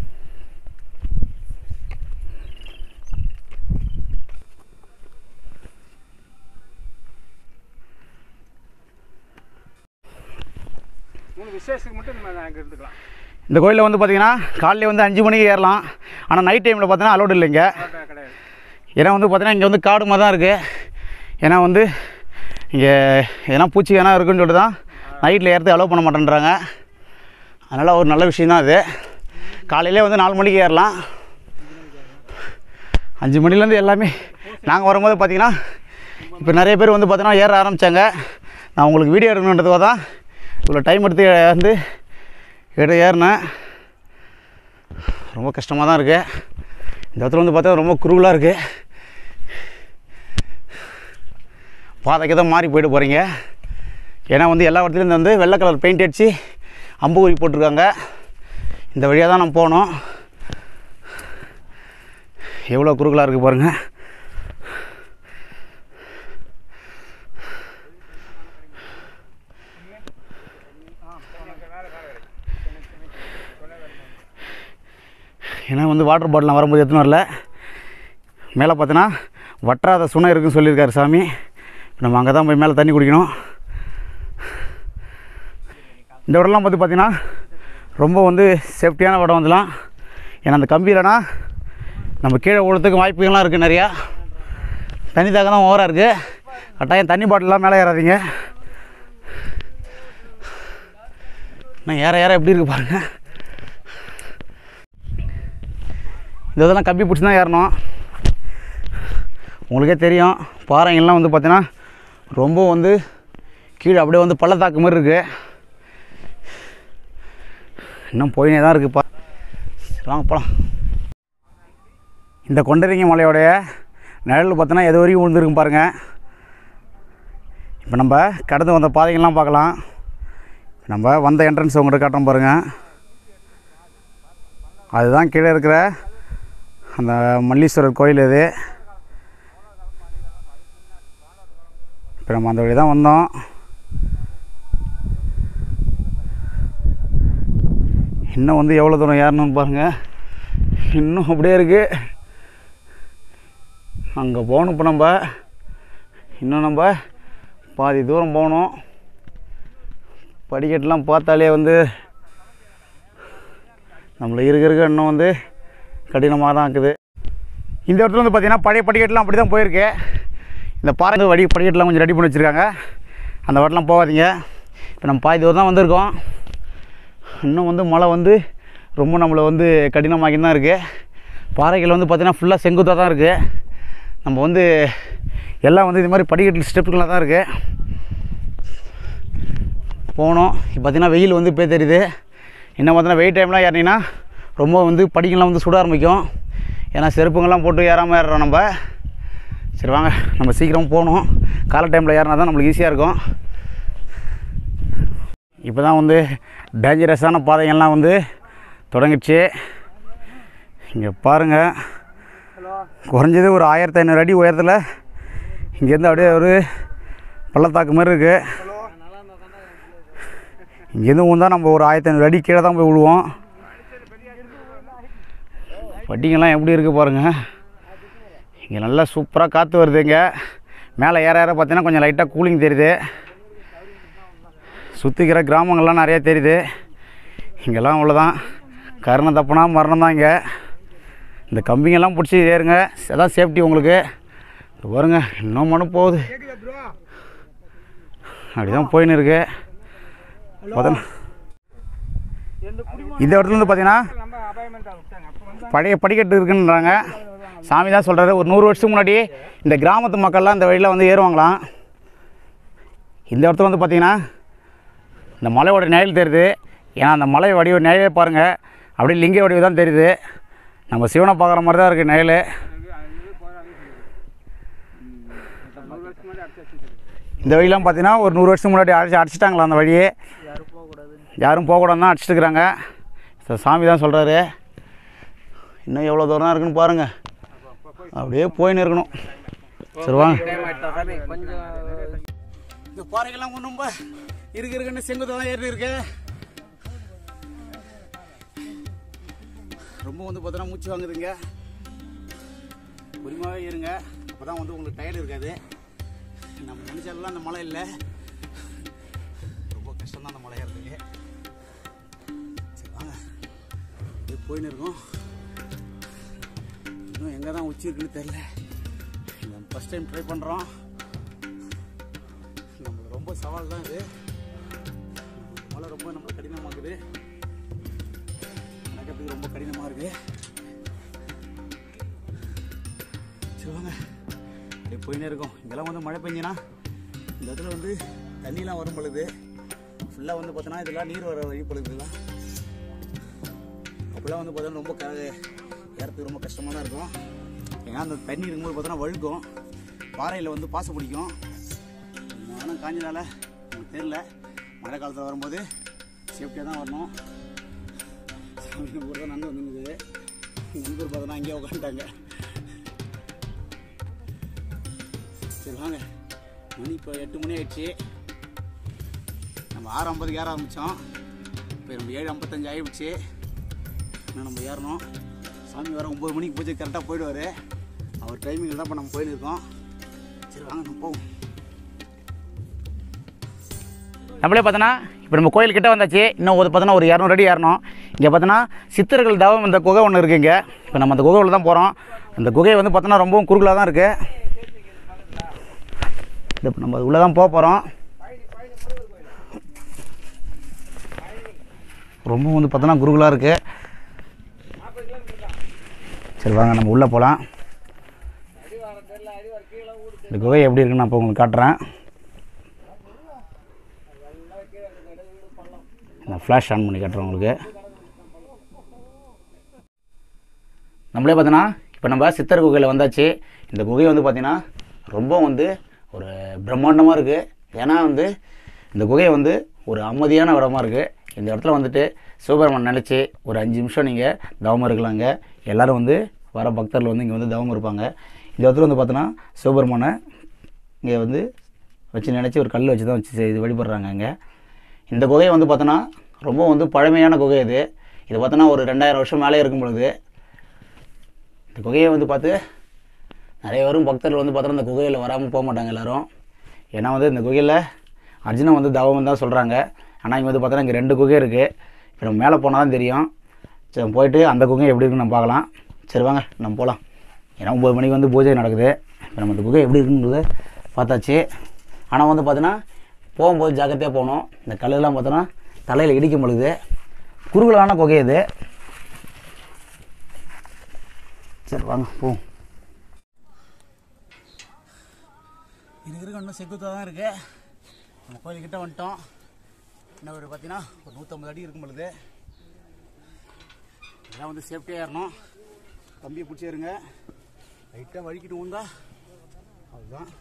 மூணு விசேஷத்துக்கு மட்டும் நம்ம அங்கே இருந்துக்கலாம் இந்த கோயிலில் வந்து பார்த்தீங்கன்னா காலையில் வந்து அஞ்சு மணிக்கு ஏறலாம் ஆனால் நைட் டைமில் பார்த்தீங்கன்னா அலோடு இல்லைங்க கோட்டை கிடையாது ஏன்னா வந்து பார்த்தீங்கன்னா இங்கே வந்து காடு மாதிரி தான் இருக்குது ஏன்னா வந்து இங்கே எதனா பூச்சி எதனா இருக்குன்னு சொல்லிட்டு தான் நைட்டில் ஏறது அலோவ் பண்ண மாட்டேன்றாங்க அதனால் ஒரு நல்ல விஷயம் தான் அது காலையிலே வந்து நாலு மணிக்கு ஏறலாம் அஞ்சு மணிலேருந்து எல்லாமே நாங்கள் வரும்போது பார்த்தீங்கன்னா இப்போ நிறைய பேர் வந்து பார்த்தீங்கன்னா ஏற ஆரம்பித்தாங்க நான் உங்களுக்கு வீடியோ எடுக்கணுன்றதுக்காக தான் இவ்வளோ டைம் எடுத்து வந்து ஏற ஏறினேன் ரொம்ப கஷ்டமாக தான் இருக்குது இந்த இடத்துல வந்து பார்த்தா ரொம்ப குறுகலாக இருக்குது பாதைக்கு தான் மாறி போயிட்டு போகிறீங்க ஏன்னா வந்து எல்லா இடத்துலையும் இந்த வந்து வெள்ளை கலர் பெயிண்ட் அடித்து அம்பு குறி போட்டிருக்காங்க இந்த வழியாக தான் நம்ம போகணும் எவ்வளோ குறுகலாக இருக்குது பாருங்கள் ஏன்னா வந்து வாட்டர் பாட்டில் நான் வரும்போது எத்தனை வரல மேலே பார்த்தோன்னா வற்றாத சுனை இருக்குன்னு சொல்லியிருக்காரு சாமி நம்ம அங்கே தான் போய் மேலே தண்ணி குடிக்கணும் இந்த இடம்லாம் பார்த்து பார்த்தீங்கன்னா ரொம்ப வந்து சேஃப்டியான இடம் வந்துலாம் ஏன்னா அந்த கம்பி இல்லைன்னா நம்ம கீழே விழுறதுக்கு வாய்ப்புகள்லாம் இருக்குது நிறையா தண்ணி தாக்கம் தான் ஓவராக இருக்குது கட்டாயம் தண்ணி பாட்டிலாம் மேலே ஏறாதீங்க நான் ஏற ஏற எப்படி இருக்குது பாருங்கள் இந்த இதெல்லாம் கம்பி பிடிச்சி தான் ஏறணும் உங்களுக்கே தெரியும் பாறைங்கள்லாம் வந்து பார்த்தீங்கன்னா ரொம்ப வந்து கீழே அப்படியே வந்து பள்ளத்தாக்கு மாதிரி இருக்குது இன்னும் போயினே தான் இருக்குப்பா சரி, வாங்க போகலாம் இந்த கொண்டரிங்க மலையோடைய நிழல் பார்த்தோன்னா எது வரைக்கும் விழுந்துருக்கும் பாருங்கள் இப்போ நம்ம கடந்து வந்த பாதைகள்லாம் பார்க்கலாம் நம்ம வந்த என்ட்ரன்ஸ் உங்கள்கிட்ட காட்டுறோம் பாருங்கள் அதுதான் கீழே இருக்கிற அந்த மல்லீஸ்வரர் கோயில் இது இப்போ நம்ம அந்த வழி தான் வந்தோம் இன்னும் வந்து எவ்வளோ தூரம் ஏறணும்னு பாருங்கள் இன்னும் அப்படியே இருக்குது அங்கே போகணும் இப்போ நம்ம இன்னும் நம்ம பாதி தூரம் போகணும் படிக்கட்டுலாம் பார்த்தாலே வந்து நம்மள இருக்க இருக்க இன்னும் வந்து கடினமாக தான் இருக்குது இந்த இடத்துல வந்து பார்த்திங்கன்னா பழைய படிக்கட்டுலாம் அப்படி தான் போயிருக்கு இந்த பாறை வந்து வடி படிக்கட்டுலாம் கொஞ்சம் ரெடி பண்ணி வச்சுருக்காங்க அந்த வாட்டெலாம் போகாதீங்க இப்போ நம்ம பாதி தூரம் தான் வந்திருக்கோம் இன்னும் வந்து மழை வந்து ரொம்ப நம்மளை வந்து கடினமாகி தான் இருக்குது பாறைகள் வந்து பார்த்திங்கன்னா ஃபுல்லாக செங்குத்தாக தான் இருக்குது நம்ம வந்து எல்லாம் வந்து இது மாதிரி படிக்கட்டு ஸ்டெப்புகளாக தான் இருக்குது போனோம் இப்போ பார்த்தீங்கன்னா வெயில் வந்து இப்போ தெரியுது இன்னும் பார்த்தீங்கன்னா வெயில் டைம்லாம் ஏறினீங்கன்னா ரொம்ப வந்து படிக்கெல்லாம் வந்து சுட ஆரம்பிக்கும் ஏன்னா செருப்புங்கெல்லாம் போட்டு ஏறாமல் ஏறுறோம் நம்ம சரி வாங்க நம்ம சீக்கிரம் போகணும் காலை டைமில் ஏறினா தான் நம்மளுக்கு ஈஸியாக இருக்கும் இப்போ தான் வந்து டேஞ்சரஸான பாதைகள்லாம் வந்து தொடங்கிடுச்சு இங்கே பாருங்கள் குறைஞ்சது ஒரு ஆயிரத்தி ஐநூறு அடி உயரத்தில் இங்கேருந்து அப்படியே ஒரு பள்ளத்தாக்கு மாதிரி இருக்குது இங்கேருந்து ஊந்தா நம்ம ஒரு ஆயிரத்தி ஐநூறு அடி கீழே தான் போய் விழுவோம் வட்டிங்கெல்லாம் எப்படி இருக்குது பாருங்கள் இங்கே நல்லா சூப்பராக காற்று வருது இங்கே மேலே ஏற ஏற பார்த்தீங்கன்னா கொஞ்சம் லைட்டாக கூலிங் தெரியுது சுற்றிக்கிற கிராமங்கள்லாம் நிறையா தெரியுது இங்கெல்லாம் அவ்வளோதான் கருணை தப்புனா மரணம் தான் இங்கே இந்த கம்பிங்கெல்லாம் பிடிச்சி ஏறுங்க அதான் சேஃப்டி உங்களுக்கு இது பாருங்க இன்னும் மனு போகுது அப்படி தான் போயின்னு இருக்கு பார்த்தோன்னா இந்த இடத்துல இருந்து பார்த்தீங்கன்னா நம்ம அபாயமெண்ட் விட்டாங்க அப்போ வந்து பழைய படிக்கட்டு இருக்குன்றாங்க சாமி தான் சொல்கிறாரு ஒரு நூறு வருஷத்துக்கு முன்னாடி இந்த கிராமத்து மக்கள்லாம் இந்த வழியில் வந்து ஏறுவாங்களாம் இந்த இடத்துல வந்து பார்த்தீங்கன்னா இந்த மலையோட நிழல் தெரியுது ஏன்னா அந்த மலை வடிவ நிழலே பாருங்கள் அப்படியே லிங்க வடிவு தான் தெரியுது நம்ம சிவனை பார்க்குற மாதிரி தான் இருக்குது நிழல் நூறு வருஷத்துக்கு முன்னாடி அடிச்சு இந்த வழியெலாம் பார்த்தீங்கன்னா ஒரு நூறு வருஷத்துக்கு முன்னாடி அடிச்சு அடிச்சிட்டாங்களா அந்த வழியே யாரும் போகக்கூடாது யாரும் போகக்கூடாது தான் அடிச்சிட்டு இருக்கிறாங்க ச- சாமி தான் சொல்கிறாரு இன்னும் எவ்வளோ தூரம் தான் இருக்குன்னு பாருங்கள் அப்படியே போயின்னு இருக்கணும் சரி வாங்க கொஞ்சம் இந்த பாறைகள்லாம் ரொம்ப இருக்கு இருக்குன்னு செங்குத்து தான் ஏறி இருக்கு ரொம்ப வந்து பார்த்தோன்னா மூச்சு வாங்குதுங்க பொறுமையாகவே இருங்க அப்போ தான் வந்து உங்களுக்கு டயர்டு இருக்காது நம்ம நினைச்சாலாம் அந்த மழை இல்லை ரொம்ப கஷ்டம் தான் அந்த மழை ஏறதுக்கு சரி வாங்க அப்படியே போயின்னு இருக்கோம் இன்னும் எங்கே தான் உச்சி இருக்குன்னு தெரில ஃபஸ்ட் டைம் ட்ரை பண்ணுறோம் நம்மளுக்கு ரொம்ப சவால் தான் இது மழை ரொம்ப நம்ம கடினமாக்குது நடக்கிறதுக்கு ரொம்ப கடினமாக இருக்குது சரி வாங்க அப்படியே போயினே இருக்கோம் இங்கெல்லாம் வந்து மழை பெஞ்சினா இந்த இடத்துல வந்து தண்ணிலாம் வரும் பொழுது ஃபுல்லாக வந்து பார்த்தோன்னா இதெல்லாம் நீர் வர வழி பொழுதுலாம் அப்போல்லாம் வந்து பார்த்தோன்னா ரொம்ப க ஏறத்துக்கு ரொம்ப கஷ்டமாக தான் இருக்கும் ஏன்னா அந்த தண்ணி இருக்கும்போது பார்த்தோன்னா வழுக்கும் பாறையில் வந்து பாசம் பிடிக்கும் மனம் காஞ்சதால எனக்கு தெரியல மழை காலத்தில் வரும்போது சேஃப்டியாக தான் வரணும் சாமி கூட தான் நடந்து வந்துருக்குது நண்பர் பார்த்தோன்னா அங்கேயே உட்காந்துட்டாங்க சரி வாங்க மணி இப்போ எட்டு மணி ஆயிடுச்சு நம்ம ஆறு ஐம்பதுக்கு ஏற ஆரம்பித்தோம் இப்போ நம்ம ஏழு ஐம்பத்தஞ்சு ஆகிடுச்சு இன்னும் நம்ம ஏறணும் சாமி வர ஒம்பது மணிக்கு பூஜை கரெக்டாக போயிடுவார் அவர் டைமிங்கில் தான் இப்போ நம்ம போயின்னு இருக்கோம் சரி வாங்க நம்ம போவோம் நம்மளே பார்த்தோன்னா இப்போ நம்ம கோயில் கிட்ட வந்தாச்சு இன்னும் ஒரு பார்த்தோன்னா ஒரு இரநூறு அடி ஏறணும் இங்கே பார்த்தோன்னா சித்தர்கள் தவம் இந்த குகை ஒன்று இருக்குது இங்கே இப்போ நம்ம அந்த குகை உள்ள தான் போகிறோம் அந்த குகை வந்து பார்த்தோன்னா ரொம்பவும் குறுகலாக தான் இருக்குது இது இப்போ நம்ம அது உள்ளே தான் போக போகிறோம் ரொம்ப வந்து பார்த்தோன்னா குறுகலாக இருக்குது சரி வாங்க நம்ம உள்ளே போகலாம் இந்த குகை எப்படி இருக்குன்னு நான் இப்போ உங்களுக்கு காட்டுறேன் நான் ஃப்ளாஷ் ஆன் பண்ணி காட்டுறேன் உங்களுக்கு நம்மளே பார்த்தோன்னா இப்போ நம்ம சித்தர் குகையில் வந்தாச்சு இந்த குகை வந்து பார்த்திங்கன்னா ரொம்ப வந்து ஒரு பிரம்மாண்டமாக இருக்குது ஏன்னா வந்து இந்த குகை வந்து ஒரு அமைதியான இடமா இருக்குது இந்த இடத்துல வந்துட்டு சிவபெருமான் நினச்சி ஒரு அஞ்சு நிமிஷம் நீங்கள் தவம் இருக்கலாங்க எல்லோரும் வந்து வர பக்தர்கள் வந்து இங்கே வந்து தவம் இருப்பாங்க இந்த இடத்துல வந்து பார்த்தோன்னா சிவபெருமானை இங்கே வந்து வச்சு நினச்சி ஒரு கல் வச்சு தான் வச்சு செ- இது வழிபடுறாங்க இங்கே இந்த குகையை வந்து பார்த்தோன்னா ரொம்ப வந்து பழமையான குகை இது இது பார்த்தோன்னா ஒரு ரெண்டாயிரம் வருஷம் மேலே இருக்கும் பொழுது இந்த குகையை வந்து பார்த்து நிறைய வரும் பக்தர்கள் வந்து பார்த்தோன்னா இந்த குகையில் வராமல் போக மாட்டாங்க எல்லாரும் ஏன்னா வந்து இந்த குகையில் அர்ஜுனன் வந்து தவம் தான் சொல்கிறாங்க ஆனால் இங்கே வந்து பார்த்தோன்னா இங்கே ரெண்டு குகை இருக்குது இப்போ நம்ம மேலே போனால் தான் தெரியும் சரி நம்ம போயிட்டு அந்த குகை எப்படி இருக்குன்னு நம்ம பார்க்கலாம் சரி வாங்க நம்ம போகலாம் ஏன்னா ஒம்பது மணிக்கு வந்து பூஜை நடக்குது இப்போ நம்ம இந்த குகை எப்படி இருக்குன்றத பார்த்தாச்சு ஆனால் வந்து பார்த்தோன்னா போகும்போது ஜாக்கிரதையாக போகணும் இந்த கல்லெல்லாம் பார்த்தோன்னா தலையில் இடிக்க பொழுது குறுகலான குகை இது சரி வாங்க போவோம் இதுக்கு இருக்க இன்னும் செங்குத்தாக தான் இருக்குது நம்ம கோயில்கிட்ட வந்துட்டோம் இன்னும் ஒரு பார்த்தீங்கன்னா ஒரு நூற்றம்பது அடி இருக்கும் பொழுது இதெல்லாம் வந்து சேஃப்டியாக ஏறணும் கம்பியை பிடிச்சி ஏறுங்க லைட்டாக வழிக்கிட்டு ஊந்தா அதுதான்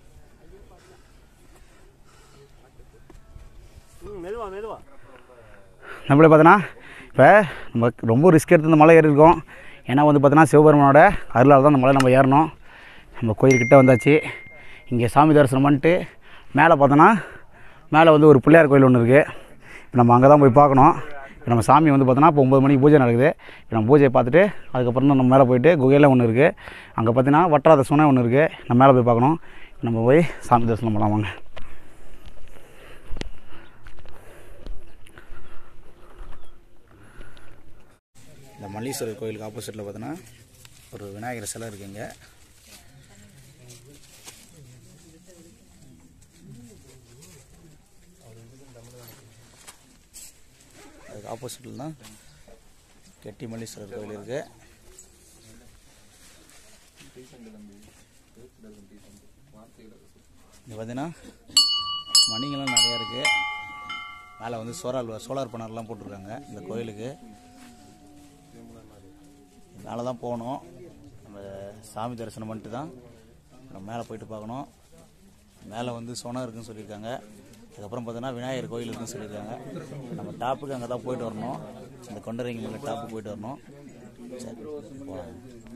மெதுவா மெதுவா நம்மளே பார்த்தோன்னா இப்போ நம்ம ரொம்ப ரிஸ்க் எடுத்து இந்த மலை ஏறி இருக்கோம் ஏன்னா வந்து பார்த்தோன்னா சிவபெருமானோட அருளால் தான் இந்த மலை நம்ம ஏறணும் நம்ம கோயில்கிட்ட வந்தாச்சு இங்கே சாமி தரிசனம் பண்ணிட்டு மேலே பார்த்தோன்னா மேலே வந்து ஒரு பிள்ளையார் கோயில் ஒன்று இருக்குது இப்போ நம்ம அங்கே தான் போய் பார்க்கணும் இப்போ நம்ம சாமி வந்து பார்த்தோன்னா இப்போ ஒம்பது மணிக்கு பூஜை நடக்குது இப்போ நம்ம பூஜையை பார்த்துட்டு அதுக்கப்புறம் தான் நம்ம மேலே போயிட்டு குகையில் ஒன்று இருக்குது அங்கே பார்த்தீங்கன்னா வட்டாத சுனை ஒன்று இருக்குது நம்ம மேலே போய் பார்க்கணும் நம்ம போய் சாமி தரிசனம் பண்ணலாம் வாங்க இந்த மல்லீஸ்வரர் கோயிலுக்கு ஆப்போசிட்டில் பார்த்தோன்னா ஒரு விநாயகர் சிலை இருக்குங்க அதுக்கு ஆப்போசிட்டில் தான் கெட்டி மல்லீஸ்வரர் கோயில் இருக்கு இங்கே பார்த்தீங்கன்னா மணிங்கெல்லாம் நிறையா இருக்குது மேலே வந்து சோலார் சோலார் பேனர்லாம் போட்டிருக்காங்க இந்த கோயிலுக்கு மேலே தான் போகணும் நம்ம சாமி தரிசனம் பண்ணிட்டு தான் நம்ம மேலே போயிட்டு பார்க்கணும் மேலே வந்து சொனம் இருக்குன்னு சொல்லியிருக்காங்க அதுக்கப்புறம் பார்த்தோன்னா விநாயகர் கோயில் இருக்குன்னு சொல்லியிருக்காங்க நம்ம டாப்புக்கு அங்கே தான் போயிட்டு வரணும் இந்த கொண்டரைங்க மேலே டாப்புக்கு போயிட்டு வரணும் சரி போகலாம்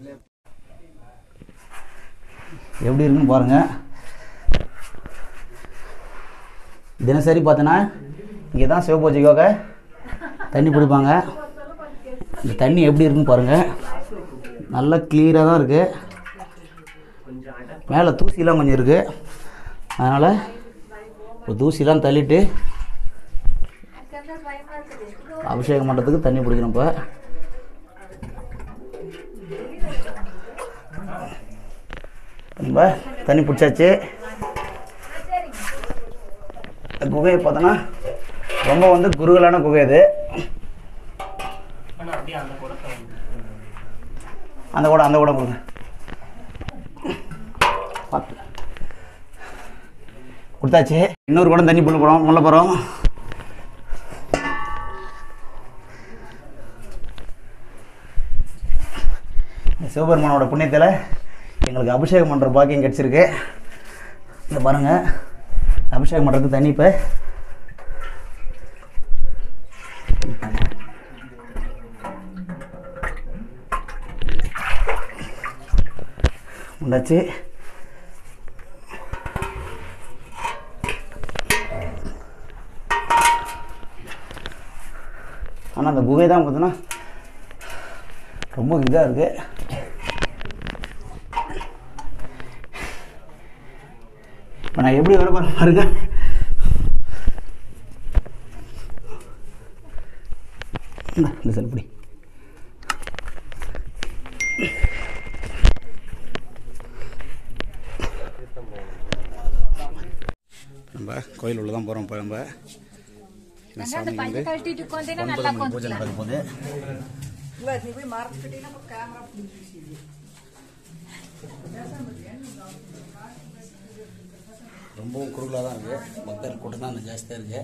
எப்படி இருக்குன்னு பாருங்கள் தினசரி பார்த்தோன்னா இங்கே தான் சிவபூஜைக்காக தண்ணி பிடிப்பாங்க இந்த தண்ணி எப்படி இருக்குன்னு பாருங்கள் நல்லா கிளியராக தான் இருக்குது மேலே தூசிலாம் கொஞ்சம் இருக்குது அதனால் இப்போ தூசிலாம் தள்ளிட்டு அபிஷேகம் பண்ணுறதுக்கு தண்ணி பிடிக்கணும் இப்போ நம்ம தண்ணி பிடிச்சாச்சு இந்த குகையை பார்த்தோன்னா ரொம்ப வந்து குறுகலான குகை இது அந்த கூட அந்த கூட கொடுங்க பார்த்து கொடுத்தாச்சு இன்னொரு குடம் தண்ணி புள்ள போகிறோம் முள்ள போகிறோம் சிவபெருமானோட புண்ணியத்தில் எங்களுக்கு அபிஷேகம் பண்ணுற பாக்கியம் கிடச்சிருக்கு இந்த பாருங்கள் அபிஷேகம் பண்ணுறதுக்கு தண்ணி இப்போ உண்டாச்சு ஆனால் அந்த குகை தான் பார்த்தோன்னா ரொம்ப இதாக இருக்குது இப்போ நான் எப்படி வர போகிறேன் பாருங்க இந்தா, இந்த செல்படி நம்ம கோயில் உள்ள தான் போகிறோம் இப்போ நம்ம இந்த சாமி வந்து கழட்டிட்டு உட்காந்தேன்னா ஒன்பது நல்லா மணி பூஜை நடக்க போகுது ரொம்பவும் குறுகலாக தான் இருக்குது பக்தர் கூட்டம் தான் ஜாஸ்தியாக இருக்குது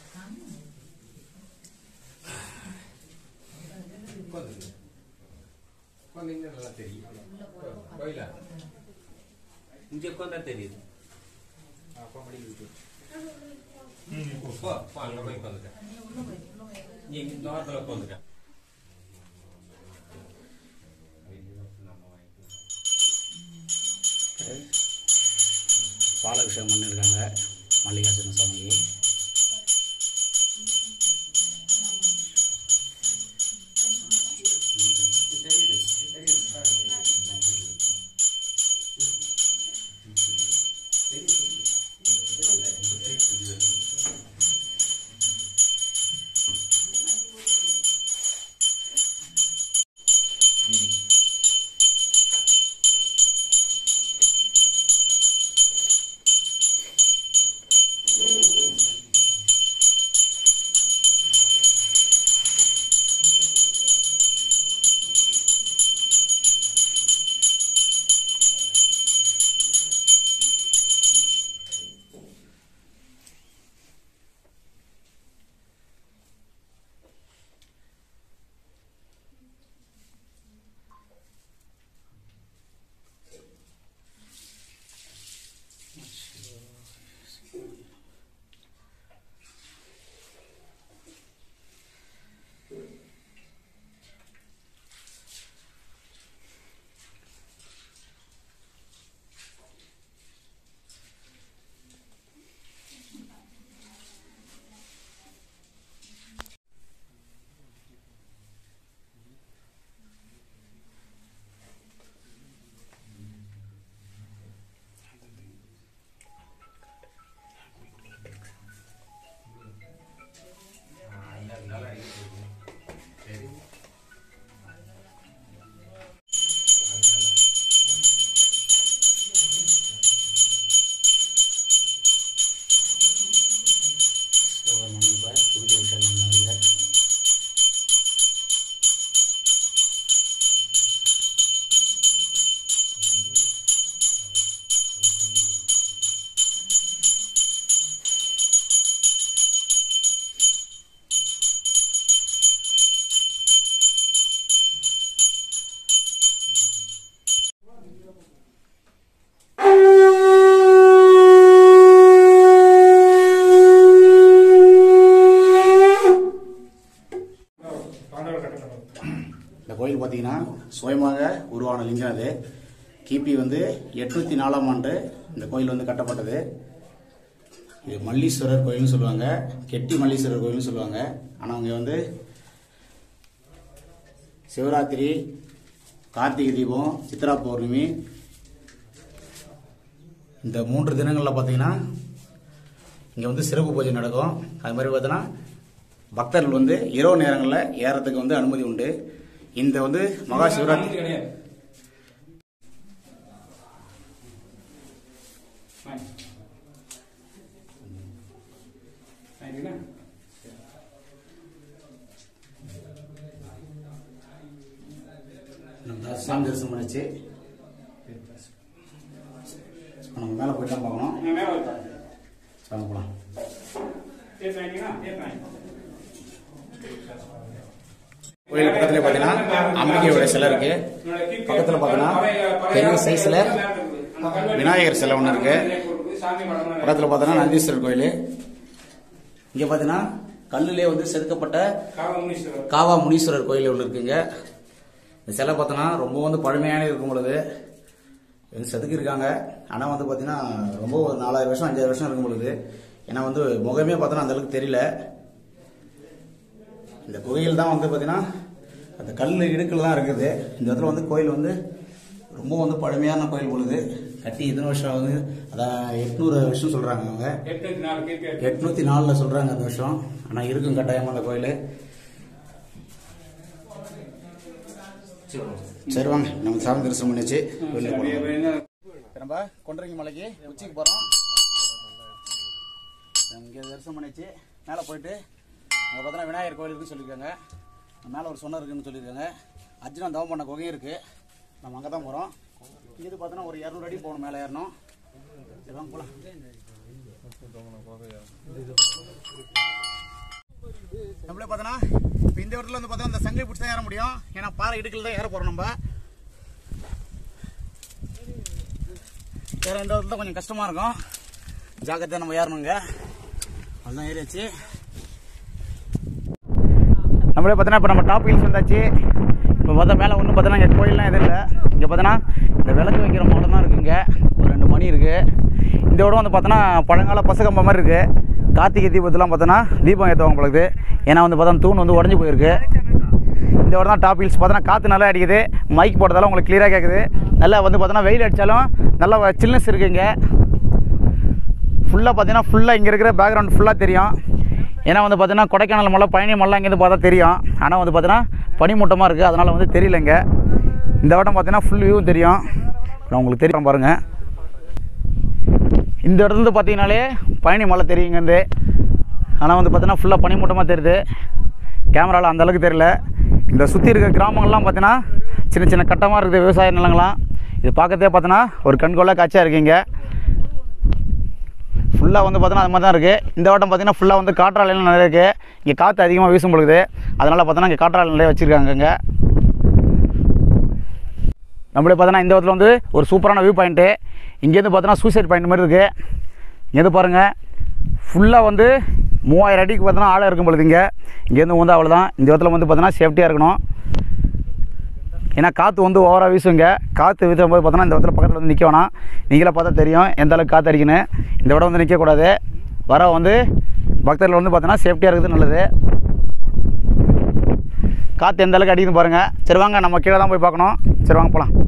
இங்கே உட்காந்தா தெரியுது போ, போ, அங்க போய் உட்காந்துக்க பாலாபிஷேகம் பண்ணியிருக்காங்க மல்லிகார்ஜுன சுவாமிக்கு பாண்டவர் கட்டப்பட்டது இந்த கோயில் பார்த்தீங்கன்னா சுயமாக உருவான லிங்கம் அது கிபி வந்து எட்நூத்தி நாலாம் ஆண்டு இந்த கோயில் வந்து கட்டப்பட்டது இது மல்லீஸ்வரர் கோயில்னு சொல்லுவாங்க கெட்டி மல்லீஸ்வரர் கோயில்னு சொல்லுவாங்க ஆனால் அவங்க வந்து சிவராத்திரி கார்த்திகை தீபம் சித்ரா பௌர்ணமி இந்த மூன்று தினங்களில் பார்த்தீங்கன்னா இங்கே வந்து சிறப்பு பூஜை நடக்கும் அது மாதிரி பார்த்தீங்கன்னா பக்தர்கள் வந்து இரவு நேரங்களில் ஏறத்துக்கு வந்து அனுமதி உண்டு இந்த வந்து மகா சிவராத்திரி கிடையாது சரிங்களா நம்ம சாமி தரிசனம் பண்ணிச்சு இப்ப நம்ம மேலே போயிட்டு தான் பார்க்கணும் நான் மேலே வைப்பேன் வாங்க போகலாம் பேர் வாங்கினா பேர் வாங்கி கோயில் பக்கத்துல பார்த்தீங்கன்னா அம்பிகையோட சிலை இருக்கு பக்கத்துல பார்த்தீங்கன்னா பெரிய சைஸ்ல விநாயகர் சிலை ஒன்று இருக்கு பக்கத்துல பார்த்தீங்கன்னா நந்தீஸ்வரர் கோயில் இங்க பார்த்தீங்கன்னா கல்லுலே வந்து செதுக்கப்பட்ட காவா முனீஸ்வரர் கோயில் ஒன்று இருக்குங்க இந்த சிலை பார்த்தோன்னா ரொம்ப வந்து பழமையான இருக்கும் பொழுது இது செதுக்கியிருக்காங்க ஆனால் வந்து பார்த்தீங்கன்னா ரொம்ப ஒரு நாலாயிரம் வருஷம் அஞ்சாயிரம் வருஷம் இருக்கும் பொழுது ஏன்னா வந்து முகமே பார்த்தோன்னா அந்த அளவுக்கு தெரியல இந்த குகையில் தான் வந்து பார்த்தீங்கன்னா அந்த கல் இடுக்கில் தான் இருக்குது இந்த இடத்துல வந்து கோயில் வந்து ரொம்ப வந்து பழமையான கோயில் பொழுது கட்டி எத்தனை வருஷம் ஆகுது அதான் எட்நூறு வருஷம் சொல்கிறாங்க அவங்க எட்நூத்தி நாலு கேட்க எட்நூத்தி நாலுல சொல்றாங்க அந்த வருஷம் ஆனா இருக்கும் கட்டாயமா அந்த கோயில் சரி வாங்க நம்ம சாமி தரிசனம் பண்ணிச்சு வெளில போலாம். நம்ம கொண்டரங்கி மலைக்கு உச்சிக்கு போறோம் இங்க தரிசனம் பண்ணிச்சு மேலே போயிட்டு அங்கே பார்த்தோன்னா விநாயகர் கோயில் இருக்குன்னு சொல்லியிருக்காங்க மேலே ஒரு சொன்ன இருக்குன்னு சொல்லியிருக்காங்க அர்ஜுனா தவம் பண்ண குகை இருக்கு நம்ம அங்கே தான் போகிறோம் இங்கிருந்து பார்த்தோன்னா ஒரு இரநூறு அடி போகணும் மேலே ஏறணும் சரி வாங்க போகலாம் நம்மளே பார்த்தோன்னா இப்போ இந்த இடத்துல வந்து பார்த்தா அந்த சங்கை பிடிச்சி தான் ஏற முடியும் ஏன்னா பாறை இடுக்கில் தான் ஏற போகிறோம் நம்ம ஏற இந்த இடத்துல தான் கொஞ்சம் கஷ்டமாக இருக்கும் ஜாக்கிரதையாக நம்ம ஏறணுங்க அதுதான் ஏறியாச்சு நம்மளே பார்த்தோன்னா இப்போ நம்ம டாப் ஹில்ஸ் வந்தாச்சு இப்போ பார்த்தா மேலே ஒன்றும் பார்த்தோன்னா இங்கே கோயிலெலாம் எதுவும் இல்லை இங்கே பார்த்தோன்னா இந்த விளக்கு வைக்கிற மாடம் தான் இருக்குங்க ஒரு ரெண்டு மணி இருக்குது இந்த இடம் வந்து பார்த்தோன்னா பழங்கால பசகம்ப மாதிரி இருக்குது கார்த்திகை தீபத்துலாம் பார்த்தோன்னா தீபம் ஏற்றுவாங்க பொழுது ஏன்னா வந்து பார்த்தா தூண் வந்து உடஞ்சி போயிருக்கு இந்த இடம் தான் டாப் ஹில்ஸ் பார்த்தோன்னா காற்று நல்லா அடிக்குது மைக் போட்டதால உங்களுக்கு கிளியராக கேட்குது நல்லா வந்து பார்த்தோன்னா வெயில் அடித்தாலும் நல்லா சில்னஸ் இருக்குங்க ஃபுல்லாக பார்த்தீங்கன்னா ஃபுல்லாக இங்கே இருக்கிற பேக்ரவுண்ட் ஃபுல்லாக தெரியும் ஏன்னா வந்து பார்த்தீங்கன்னா கொடைக்கானல் மலை பழனி மலை இங்கேருந்து பார்த்தா தெரியும் ஆனால் வந்து பார்த்தீங்கன்னா பனிமூட்டமாக இருக்குது அதனால் வந்து தெரியலங்க இந்த வட்டம் பார்த்தீங்கன்னா ஃபுல் வியூவும் தெரியும் நான் உங்களுக்கு தெரியும் பாருங்கள் இந்த இடத்துல பார்த்தீங்கனாலே பழனி மலை தெரியுங்க ஆனால் வந்து பார்த்தீங்கன்னா ஃபுல்லாக பனிமூட்டமாக தெரியுது கேமராவில் அந்த அளவுக்கு தெரியல இந்த சுற்றி இருக்க கிராமங்கள்லாம் பார்த்தீங்கன்னா சின்ன சின்ன கட்டமாக இருக்குது விவசாய நிலங்கள்லாம் இது பார்க்கறதே பார்த்தீங்கன்னா ஒரு கண்கொள்ளா காட்சியாக இருக்குங்க ஃபுல்லாக வந்து பார்த்தோன்னா அது மாதிரி தான் இருக்குது இந்த வட்டம் பார்த்தீங்கன்னா ஃபுல்லாக வந்து காற்றாலைலாம் நிறைய இருக்குது இங்கே காற்று அதிகமாக வீசும் பொழுது அதனால் பார்த்தோன்னா இங்கே காற்றாலை நிறைய வச்சுருக்காங்க இங்கே நம்மளே பார்த்தோன்னா இந்த இடத்துல வந்து ஒரு சூப்பரான வியூ பாயிண்ட்டு இங்கேருந்து பார்த்தோன்னா சூசைட் பாயிண்ட் மாதிரி இருக்குது இங்கேருந்து பாருங்கள் ஃபுல்லாக வந்து மூவாயிரம் அடிக்கு பார்த்தோன்னா ஆழம் இருக்கும் பொழுது இங்கே இங்கேருந்து வந்து அவ்வளோதான் இந்த இடத்துல வந்து பார்த்தோன்னா சேஃப்டியாக இருக்கணும் ஏன்னா காற்று வந்து ஓவராக வீசுங்க காற்று வீசும் போது பார்த்தோன்னா இந்த இடத்துல பக்கத்தில் வந்து நிற்க வேணாம் நீங்களே பார்த்தா தெரியும் எந்த அளவுக்கு காற்று அடிக்கணும் இந்த இடம் வந்து நிற்கக்கூடாது வர வந்து பக்தர்கள் வந்து பார்த்தோன்னா சேஃப்டியாக இருக்குது நல்லது காற்று எந்த அளவுக்கு அடிக்குதுன்னு பாருங்கள் சரி வாங்க நம்ம கீழே தான் போய் பார்க்கணும் சரி வாங்க போகலாம்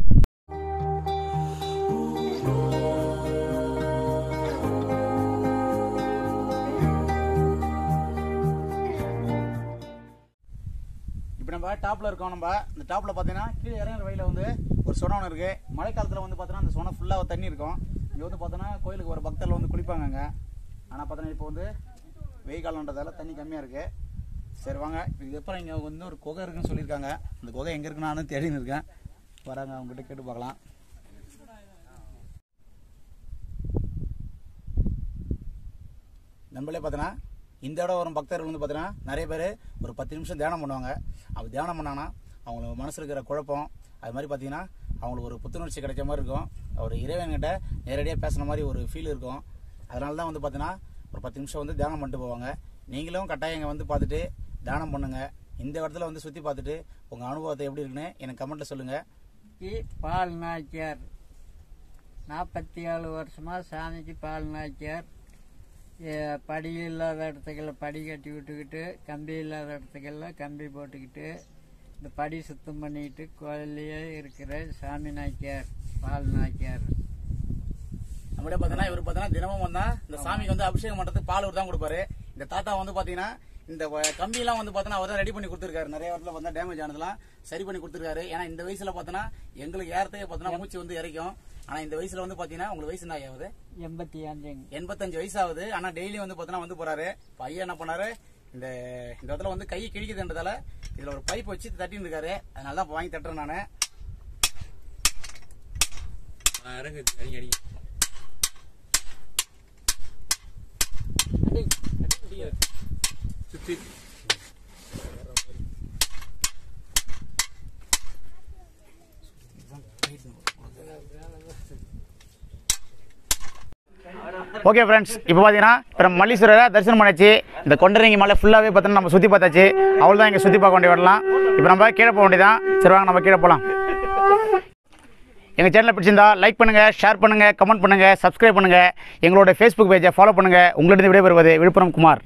இப்போ நம்ம டாப்பில் இருக்கோம் நம்ம இந்த டாப்பில் பார்த்தீங்கன்னா கீழே இறங்குற வழியில் வந்து ஒரு சொனை ஒன்று இருக்குது மழை காலத்தில் வந்து பார்த்தோன்னா அந்த சொனை ஃபுல்லாக தண்ணி இருக்கும் இங்கே வந்து பார்த்தோன்னா கோயிலுக்கு ஒரு பக்தர்கள் வந்து குளிப்பாங்க அங்கே ஆனால் பார்த்தோன்னா இப்போ வந்து வெயில் காலன்றதால தண்ணி கம்மியாக இருக்குது சரி வாங்க இது அப்புறம் இங்கே வந்து ஒரு குகை இருக்குன்னு சொல்லியிருக்காங்க அந்த குகை எங்கே இருக்குன்னு நானும் தேடின்னு இருக்கேன் வராங்க அவங்ககிட்ட கேட்டு பார்க்கலாம் நம்மளே பார்த்தோன்னா இந்த இடம் வரும் பக்தர்கள் வந்து பார்த்தீங்கன்னா நிறைய பேர் ஒரு பத்து நிமிஷம் தியானம் பண்ணுவாங்க அப்படி தியானம் பண்ணாங்கன்னா அவங்கள மனசில் இருக்கிற குழப்பம் அது மாதிரி பார்த்தீங்கன்னா அவங்களுக்கு ஒரு புத்துணர்ச்சி கிடைச்ச மாதிரி இருக்கும் ஒரு இறைவன்கிட்ட நேரடியாக பேசுன மாதிரி ஒரு ஃபீல் இருக்கும் அதனால தான் வந்து பார்த்தீங்கன்னா ஒரு பத்து நிமிஷம் வந்து தியானம் பண்ணிட்டு போவாங்க நீங்களும் கட்டாயம் இங்கே வந்து பார்த்துட்டு தியானம் பண்ணுங்க இந்த இடத்துல வந்து சுற்றி பார்த்துட்டு உங்கள் அனுபவத்தை எப்படி இருக்குன்னு எனக்கு கமெண்ட்டில் சொல்லுங்கள் இ பால் நாச்சியார் நாற்பத்தி ஏழு வருஷமாக சாமிக்கு பால் நாச்சியார் ஏ, படி இல்லாத இடத்துக்கெல்லாம் படி கட்டி விட்டுக்கிட்டு கம்பி இல்லாத இடத்துக்கெல்லாம் கம்பி போட்டுக்கிட்டு இந்த படி சுத்தம் பண்ணிக்கிட்டு கோயிலையே இருக்கிற சாமி நாச்சியார் பால் நாச்சியார் நம்மளே பார்த்தீங்கன்னா இவர் பார்த்தீங்கன்னா தினமும் வந்தா இந்த சாமிக்கு வந்து அபிஷேகம் பண்றதுக்கு பால் தான் கொடுப்பாரு இந்த தாத்தா வந்து பார்த்தீங்கன்னா இந்த வ- கம்பியெல்லாம் வந்து பார்த்தீங்கன்னா அவர் தான் ரெடி பண்ணி கொடுத்துருக்காரு நிறைய இடத்துல பார்த்தா டேமேஜ் ஆனதெல்லாம் சரி பண்ணி கொடுத்துருக்காரு ஏன்னா இந்த வயசுல பார்த்தீங்கன்னா எங்களுக்கு ஏறத்துக்கு பார்த்தீங்கன்னா மூச்சு வந்து இறைக்கும் ஆனா இந்த வயசுல வந்து பார்த்தீங்கன்னா உங்களுக்கு வயசு என்ன ஆகுது எண்பத்தி அஞ்சுங்க எண்பத்தஞ்சு வயசு ஆகுது ஆனா டெய்லி வந்து பார்த்தீங்கன்னா வந்து போறாரு பையன் என்ன பண்ணாரு இந்த இந்த இடத்துல வந்து கை கிழிக்குதுன்றதால இதுல ஒரு பைப் வச்சு தட்டின்னு இருக்காரு அதனால தான் இப்ப வாங்கி தட்டுறேன் நானு ஓகே ஃப்ரெண்ட்ஸ் இப்போ பார்த்தீங்கன்னா இப்போ நம்ம மல்லீஸ்வரரை தரிசனம் பண்ணியாச்சு இந்த கொண்டரங்கி மலை ஃபுல்லாகவே பார்த்தீங்கன்னா நம்ம சுற்றி பார்த்தாச்சு அவ்வளோ தான் இங்கே சுற்றி பார்க்க வேண்டிய வரலாம் இப்போ நம்ம கீழே போக வேண்டியதான் சரி வாங்க நம்ம கீழே போகலாம் எங்கள் சேனலை பிடிச்சிருந்தா லைக் பண்ணுங்கள் ஷேர் பண்ணுங்கள் கமெண்ட் பண்ணுங்கள் சப்ஸ்கிரைப் பண்ணுங்கள் எங்களோட ஃபேஸ்புக் பேஜை ஃபாலோ பண்ணுங்கள் உங்களிடம் விடைபெறுவது விழுப்புரம் குமார்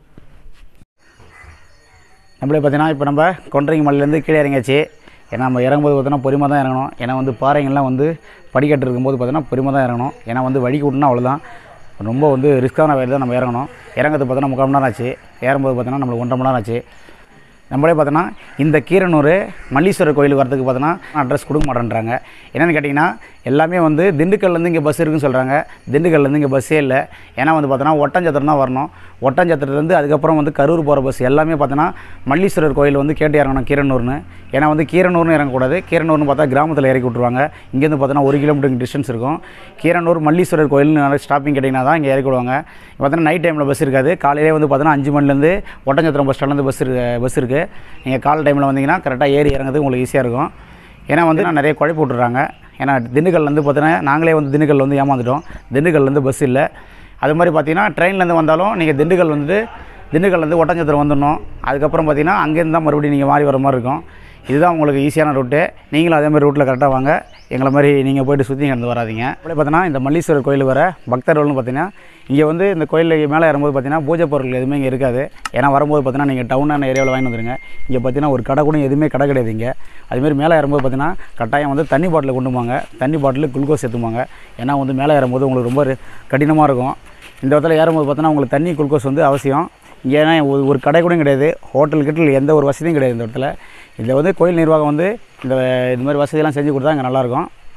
நம்மளே பார்த்தீங்கன்னா இப்போ நம்ம கொண்டரங்கி மலையிலேருந்து கீழே இறங்கியாச்சு ஏன்னா நம்ம இறங்கும்போது பார்த்தீங்கன்னா பொறுமையாக தான் இறங்கணும் ஏன்னா வந்து பாறைங்கள்லாம் வந்து படிக்கட்டு இருக்கும்போது பார்த்தீங்கன்னா பொறுமையாக தான் இறங்கணும் ஏன்னா வந்து வடிக்கு விட்டுனா அவ்வளோதான் ரொம்ப வந்து ரிஸ்க்கான வேலை தான் நம்ம இறங்கணும் இறங்கிறது பார்த்தோன்னா முக்கால் மணி நேரம் ஆச்சு ஏறும்போது பார்த்தோன்னா நம்மளுக்கு ஒன்றரை மணி நேரம் ஆச்சு நம்மளே பார்த்தோன்னா இந்த கீரனூர் மல்லீஸ்வரர் கோயிலுக்கு வரதுக்கு பார்த்தோன்னா அட்ரஸ் கொடுக்க மாட்டேன்றாங்க என்னென்னு கேட்டிங்கன்னா எல்லாமே வந்து திண்டுக்கல்லேருந்து இங்கே பஸ் இருக்குன்னு சொல்கிறாங்க திண்டுக்கல்லேருந்து இங்கே பஸ்ஸே இல்லை ஏன்னா வந்து பார்த்தோன்னா ஒட்டஞ்சத்திரம் தான் வரணும் ஒட்டஞ்சத்திரத்துலேருந்து அதுக்கப்புறம் வந்து கரூர் போகிற பஸ் எல்லாமே பார்த்தோன்னா மல்லீஸ்வரர் கோயில் வந்து கேட்டு இறங்கணும் கீரனூர்னு ஏன்னா வந்து கீரனூர்னு இறங்கக்கூடாது கீரனூர்னு பார்த்தா கிராமத்தில் இறக்கி விட்ருவாங்க இங்கேருந்து பார்த்தோன்னா ஒரு கிலோமீட்டர் டிஸ்டன்ஸ் இருக்கும் கீரனூர் மல்லீஸ்வரர் கோயில்னு ஸ்டாப்பிங் கேட்டிங்கன்னா தான் இங்கே இறக்கி விடுவாங்க பார்த்தோன்னா நைட் டைமில் பஸ் இருக்காது காலையிலே வந்து பார்த்தோன்னா அஞ்சு மணிலேருந்து ஒட்டஞ்சத்திரம் பஸ் ஸ்டாண்ட்லேருந்து பஸ் இருக்கு பஸ் இருக்குது நீங்கள் காலை டைமில் வந்தீங்கன்னா கரெக்டாக ஏறி இறங்குறது உங்களுக்கு ஈஸியாக இருக்கும் ஏன்னா வந்து நான் நிறைய குழப்பி விட்டுறாங்க ஏன்னா திண்டுக்கல்லேருந்து பார்த்தீங்கன்னா நாங்களே வந்து திண்டுக்கல்ல வந்து ஏமாந்துட்டோம் திண்டுக்கல்லேருந்து பஸ் இல்லை அது மாதிரி பார்த்தீங்கன்னா ட்ரெயின்லேருந்து வந்தாலும் நீங்கள் திண்டுக்கல் வந்து திண்டுக்கல்லேருந்து ஒட்டஞ்சத்திரம் வந்துடணும் அதுக்கப்புறம் பார்த்தீங்கன்னா அங்கேருந்து தான் மறுபடியும் நீங்கள் மாறி வர மாதிரி இருக்கும் இதுதான் உங்களுக்கு ஈஸியான ரூட்டு நீங்களும் அதே மாதிரி ரூட்டில் கரெக்டாக வாங்க எங்களை மாதிரி நீங்கள் போயிட்டு சுற்றி கடந்து வராதீங்க அப்படியே பார்த்தீங்கன்னா இந்த மல்லீஸ்வரர் கோயில் வர பக்தர்கள்னு பார்த்தீங்கன்னா இங்கே வந்து இந்த கோயிலில் மேலே ஏறும்போது பார்த்தீங்கன்னா பூஜை பொருட்கள் எதுவுமே இங்கே இருக்காது ஏன்னா வரும்போது பார்த்தீங்கன்னா நீங்கள் டவுனான ஏரியாவில் வாங்கி வந்துருங்க இங்கே பார்த்தீங்கன்னா ஒரு கடை கூட எதுவுமே கடை கிடையாது இங்கே அதுமாரி மேலே ஏறும்போது பார்த்தீங்கன்னா கட்டாயம் வந்து தண்ணி பாட்டில் கொண்டு போவாங்க தண்ணி பாட்டில் குளுக்கோஸ் எடுத்துப்பாங்க ஏன்னா வந்து மேலே ஏறும்போது உங்களுக்கு ரொம்ப கடினமாக இருக்கும் இந்த இடத்துல ஏறும்போது பார்த்தீங்கன்னா உங்களுக்கு தண்ணி குளுக்கோஸ் வந்து அவசியம் இங்கே ஏன்னா ஒரு ஒரு கடை கூட கிடையாது ஹோட்டல் கிட்டல் எந்த ஒரு வசதியும் கிடையாது இந்த இடத்துல இதில் வந்து கோயில் நிர்வாகம் வந்து இந்த இது மாதிரி வசதியெல்லாம் செஞ்சு கொடுத்தா இங்கே நல்லாயிருக்கும்